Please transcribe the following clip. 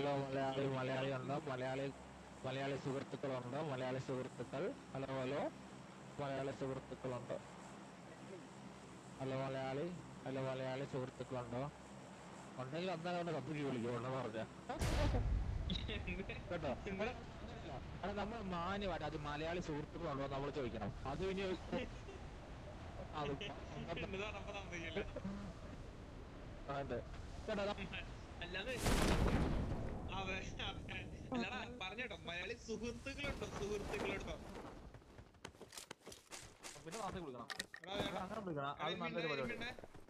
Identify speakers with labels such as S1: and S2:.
S1: Hello Malayali Malayali ഉണ്ടോ മലയാളി മലയാളി സുഹൃത്തുക്കളുണ്ടോ മലയാളി സുഹൃത്തുക്കൾ ഹലോ ഹലോ മലയാളി സുഹൃത്തുക്കളുണ്ടോ ഹലോ മലയാളി ഹലോ മലയാളി സുഹൃത്തുക്കളുണ്ടോ ഉണ്ടെങ്കിൽ അന്നേരം അവനെ കത്തിക്ക് വിളിക്കും ഉണ്ടെന്ന് പറഞ്ഞ കേട്ടോ അത് നമ്മൾ മാന്യമായിട്ട് അത് മലയാളി സുഹൃത്തുക്കളുണ്ടോ നമ്മൾ ചോദിക്കണം അത് ഇനി അത്
S2: എന്നതാണ് അപ്പൊ സമ്മതിക്കില്ല
S1: അതെ കേട്ടോ അത്
S2: അല്ലാതെ അതെ അതെ അല്ലടാ പറഞ്ഞേട്ടോ മലയാളി സുഹൃത്തുക്കളുണ്ടോ സുഹൃത്തുക്കളുണ്ടോ
S1: പിന്നെ വാർത്ത വിളിക്കണം
S2: എടാ, എടാ,
S1: അങ്ങനെ വിളിക്കണം അത്
S2: എടാ,
S1: നല്ലൊരു
S2: ഇരുമിണ്ടേ,
S1: പരിപാടി
S2: ഇരുമിണ്ടേ.